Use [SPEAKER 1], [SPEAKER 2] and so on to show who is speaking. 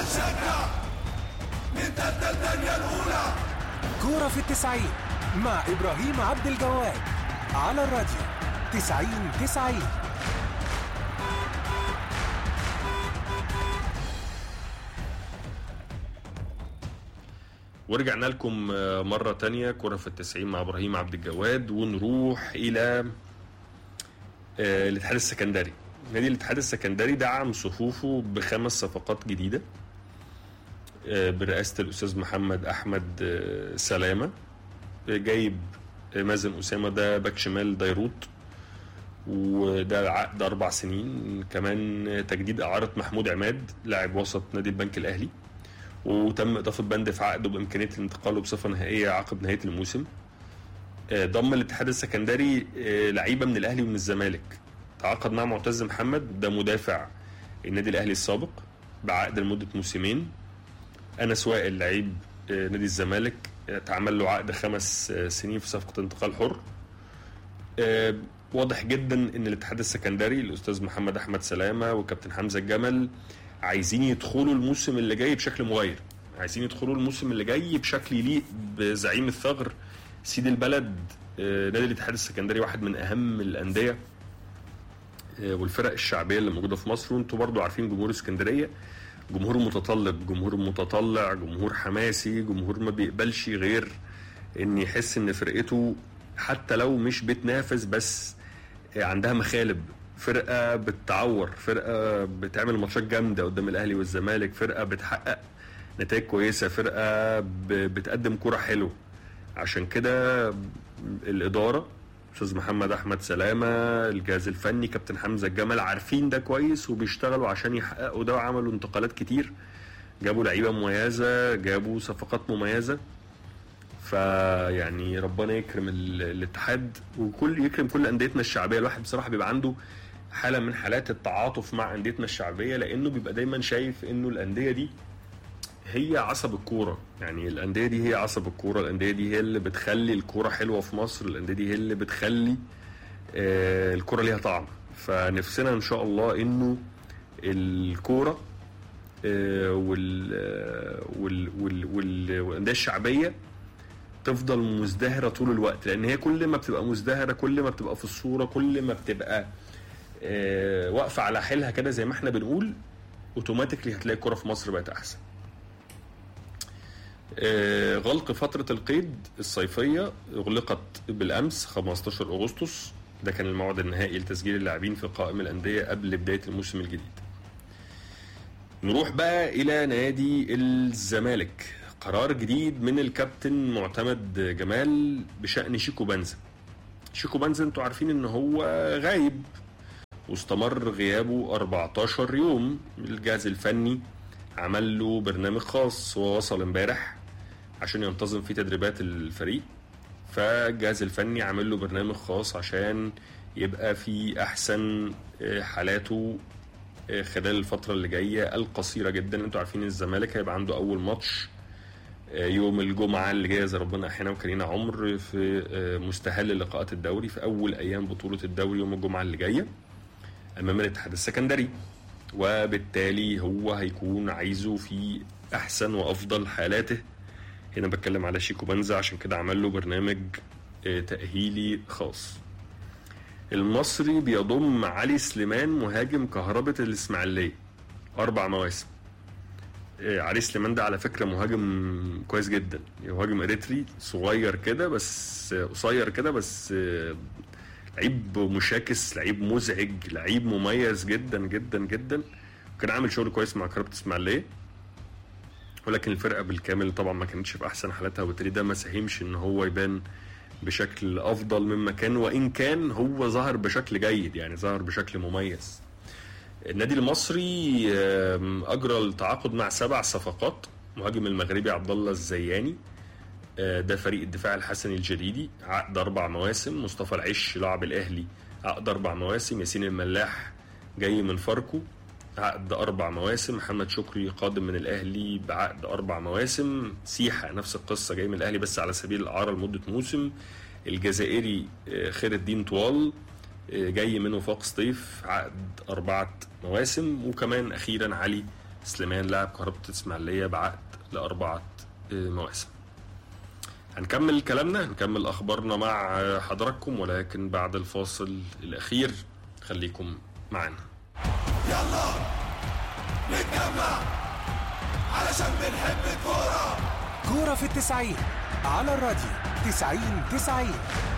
[SPEAKER 1] هنشجع نتقدم الدنيا الأولى
[SPEAKER 2] كورة في التسعين مع إبراهيم عبد الجواد على الراديو تسعين تسعين
[SPEAKER 3] ورجعنا لكم آه، مرة تانية كرة في التسعين مع إبراهيم عبد الجواد ونروح إلى آه، الاتحاد السكندري نادي الاتحاد السكندري دعم صفوفه بخمس صفقات جديدة آه، برئاسة الأستاذ محمد أحمد آه، سلامة آه، جايب آه، مازن أسامة ده باك شمال ديروت وده عقد أربع سنين كمان آه، تجديد إعارة محمود عماد لاعب وسط نادي البنك الأهلي وتم اضافه بند في عقده بامكانيه الانتقال بصفه نهائيه عقب نهايه الموسم آه، ضم الاتحاد السكندري آه، لعيبه من الاهلي ومن الزمالك تعاقد مع معتز محمد ده مدافع النادي الاهلي السابق بعقد لمده موسمين انس وائل لعيب آه، نادي الزمالك آه، اتعمل له عقد خمس آه، سنين في صفقه انتقال حر آه، واضح جدا ان الاتحاد السكندري الاستاذ محمد احمد سلامه وكابتن حمزه الجمل عايزين يدخلوا الموسم اللي جاي بشكل مغاير عايزين يدخلوا الموسم اللي جاي بشكل يليق بزعيم الثغر سيد البلد آه، نادي الاتحاد السكندري واحد من اهم الانديه آه، والفرق الشعبيه اللي موجوده في مصر وانتوا برضو عارفين جمهور اسكندريه جمهور متطلب جمهور متطلع جمهور حماسي جمهور ما بيقبلش غير ان يحس ان فرقته حتى لو مش بتنافس بس عندها مخالب فرقه بتعور فرقه بتعمل ماتشات جامده قدام الاهلي والزمالك فرقه بتحقق نتائج كويسه فرقه ب- بتقدم كرة حلو عشان كده الاداره استاذ محمد احمد سلامه الجهاز الفني كابتن حمزه الجمل عارفين ده كويس وبيشتغلوا عشان يحققوا ده وعملوا انتقالات كتير جابوا لعيبه مميزه جابوا صفقات مميزه فيعني ربنا يكرم ال- الاتحاد وكل يكرم كل انديتنا الشعبيه الواحد بصراحه بيبقى عنده حاله من حالات التعاطف مع انديتنا الشعبيه لانه بيبقى دايما شايف انه الانديه دي هي عصب الكوره يعني الانديه دي هي عصب الكوره الانديه دي هي اللي بتخلي الكوره حلوه في مصر الانديه دي هي اللي بتخلي آه، الكوره ليها طعم فنفسنا ان شاء الله انه الكوره آه، وال آه، وال وال وال- والانديه الشعبيه تفضل مزدهره طول الوقت لان هي كل ما بتبقى مزدهره كل ما بتبقى في الصوره كل ما بتبقى آه، واقفه على حيلها كده زي ما احنا بنقول اوتوماتيكلي هتلاقي الكوره في مصر بقت احسن آه، غلق فترة القيد الصيفية أغلقت بالأمس 15 أغسطس ده كان الموعد النهائي لتسجيل اللاعبين في قائمة الأندية قبل بداية الموسم الجديد نروح بقى إلى نادي الزمالك قرار جديد من الكابتن معتمد جمال بشأن شيكو بنزا شيكو بنزا انتوا عارفين ان هو غايب واستمر غيابه 14 يوم الجهاز الفني عمل له برنامج خاص هو وصل امبارح عشان ينتظم فيه تدريبات الفريق فالجهاز الفني عامل له برنامج خاص عشان يبقى في احسن آه، حالاته آه، خلال الفترة اللي جاية القصيرة جدا انتوا عارفين الزمالك هيبقى عنده أول ماتش آه، يوم الجمعة اللي جاية زي ربنا أحيانا وكان عمر في آه، مستهل لقاءات الدوري في أول أيام بطولة الدوري يوم الجمعة اللي جاية أمام الاتحاد السكندري وبالتالي هو هيكون عايزه في أحسن وأفضل حالاته هنا بتكلم على شيكو بنزا عشان كده عمل له برنامج آه، تأهيلي خاص المصري بيضم علي سليمان مهاجم كهربة الإسماعيلية أربع مواسم آه، علي سليمان ده على فكرة مهاجم كويس جدا مهاجم إريتري صغير كده بس آه، قصير كده بس آه، لعيب مشاكس لعيب مزعج لعيب مميز جدا جدا جدا كان عامل شغل كويس مع كهربة الإسماعيلية ولكن الفرقه بالكامل طبعا ما كانتش في احسن حالاتها وبالتالي ده ما ساهمش ان هو يبان بشكل افضل مما كان وان كان هو ظهر بشكل جيد يعني ظهر بشكل مميز النادي المصري آم، اجرى التعاقد مع سبع صفقات مهاجم المغربي عبد الله الزياني آه، ده فريق الدفاع الحسني الجديدي عقد اربع مواسم مصطفى العش لاعب الاهلي عقد اربع مواسم ياسين الملاح جاي من فاركو عقد اربع مواسم محمد شكري قادم من الاهلي بعقد اربع مواسم سيحه نفس القصه جاي من الاهلي بس على سبيل الاعاره لمده موسم الجزائري آه، خير الدين طوال آه، جاي من وفاق سطيف عقد اربعه مواسم وكمان اخيرا علي سليمان لاعب كهرباء الاسماعيليه بعقد لاربعه آه، مواسم هنكمل كلامنا هنكمل اخبارنا مع آه، حضراتكم ولكن بعد الفاصل الاخير خليكم معانا
[SPEAKER 1] يلا نتجمع علشان بنحب الكورة
[SPEAKER 2] كورة في التسعين على الراديو تسعين تسعين